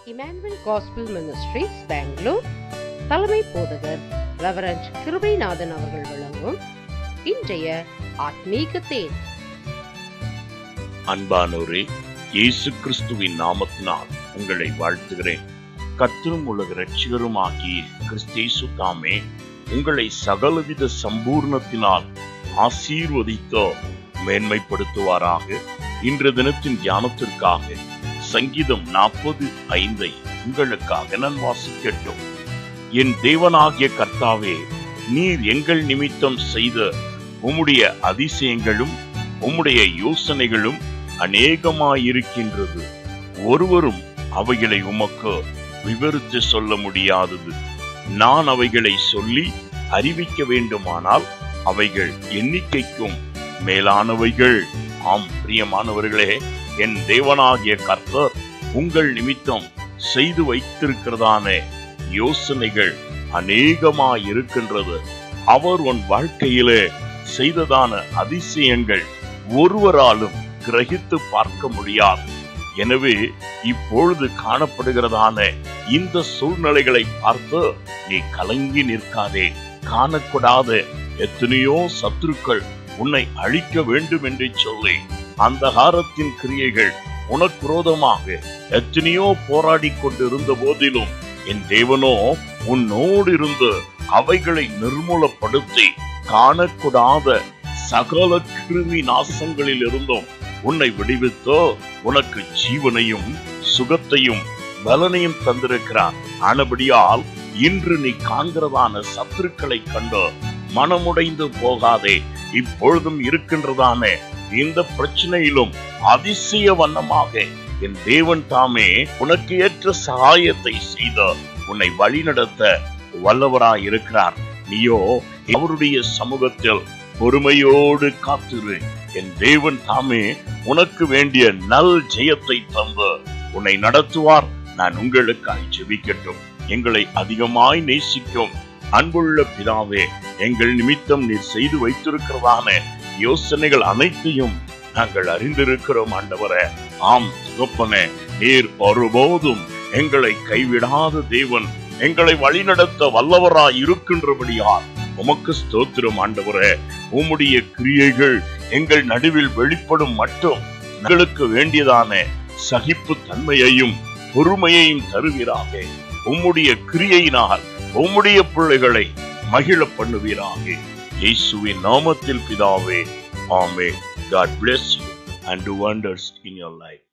Emmanuel gospel ministries Bangalore தலைமை போதகர் reverend Kirubanathan அவர்கள் வழங்கும் இன்றைய ஆத்மீக தேன் அன்பானோரே இயேசு கிறிஸ்துவின் நாமத்தினால் உங்களை வாழ்த்துகிறேன் கர்த்தரும் உலக ரட்சிகரும் ஆகிய கிறிஸ்தேசு தாமே உங்களை சகலவித சம்பூர்ணத்தினால் ஆசீர்வதித்தோ மேன்மைப்படுத்துவாராக இன்று தினத்தின் தியானத்திற்காக சங்கீதம் நாற்பது ஐந்தை உங்களுக்காக நான் வாசிக்கட்டும் என் தேவனாகிய கர்த்தாவே நீர் எங்கள் நிமித்தம் செய்த உம்முடைய அதிசயங்களும் உம்முடைய யோசனைகளும் அநேகமாயிருக்கின்றது ஒருவரும் அவைகளை உமக்கு விவரித்து சொல்ல முடியாதது நான் அவைகளை சொல்லி அறிவிக்க வேண்டுமானால் அவைகள் எண்ணிக்கைக்கும் மேலானவைகள் ஆம் பிரியமானவர்களே என் தேவனாகிய கர்த்தர் உங்கள் நிமித்தம் செய்து வைத்திருக்கிறதான யோசனைகள் அநேகமாயிருக்கின்றது அவர் உன் வாழ்க்கையிலே செய்ததான அதிசயங்கள் ஒருவராலும் கிரகித்து பார்க்க முடியாது எனவே இப்பொழுது காணப்படுகிறதான இந்த சூழ்நிலைகளை பார்த்து நீ கலங்கி நிற்காதே காணக்கூடாத எத்தனையோ சத்துருக்கள் உன்னை அழிக்க வேண்டும் என்று சொல்லி அந்தகாரத்தின் கிரியைகள் உனக்கு விரோதமாக எத்தனையோ போராடி கொண்டிருந்த போதிலும் என் தேவனோ உன்னோடு இருந்து அவைகளை நிர்மூலப்படுத்தி காணக்கூடாத சகல கிருமி நாசங்களில் இருந்தும் உன்னை விடுவித்தோ உனக்கு ஜீவனையும் சுகத்தையும் பலனையும் தந்திருக்கிறார் ஆனபடியால் இன்று நீ காண்கிறதான சத்துருக்களை கண்டு மனமுடைந்து போகாதே இப்பொழுதும் இருக்கின்றதான இந்த பிரச்சனையிலும் அதிசய வண்ணமாக என் தேவன் தாமே உனக்கு ஏற்ற சகாயத்தை செய்த உன்னை வழிநடத்த வல்லவராய் இருக்கிறார் நீயோ அவருடைய சமூகத்தில் பொறுமையோடு காத்திரு என் தேவன் தாமே உனக்கு வேண்டிய நல் ஜெயத்தை தந்து உன்னை நடத்துவார் நான் உங்களுக்காய் ஜெபிக்கட்டும் எங்களை அதிகமாய் நேசிக்கும் அன்புள்ள பிதாவே எங்கள் நிமித்தம் நீர் செய்து வைத்திருக்கிறதான யோசனைகள் அனைத்தையும் நாங்கள் அறிந்திருக்கிறோம் ஆண்டவரே ஆம் தகப்பனே நீர் ஒருபோதும் எங்களை கைவிடாத தேவன் எங்களை வழிநடத்த வல்லவராய் இருக்கின்றபடியால் உமக்கு ஸ்தோத்திரம் ஆண்டவரே உம்முடைய கிரியைகள் எங்கள் நடுவில் வெளிப்படும் மட்டும் எங்களுக்கு வேண்டியதான சகிப்பு தன்மையையும் பொறுமையையும் தருவீராக உம்முடைய கிரியையினால் உம்முடைய பிள்ளைகளை மகிழ பண்ணுவீராக இயேசுவின் நாமத்தில் பிதாவே ஆமே God bless you and do wonders in your life.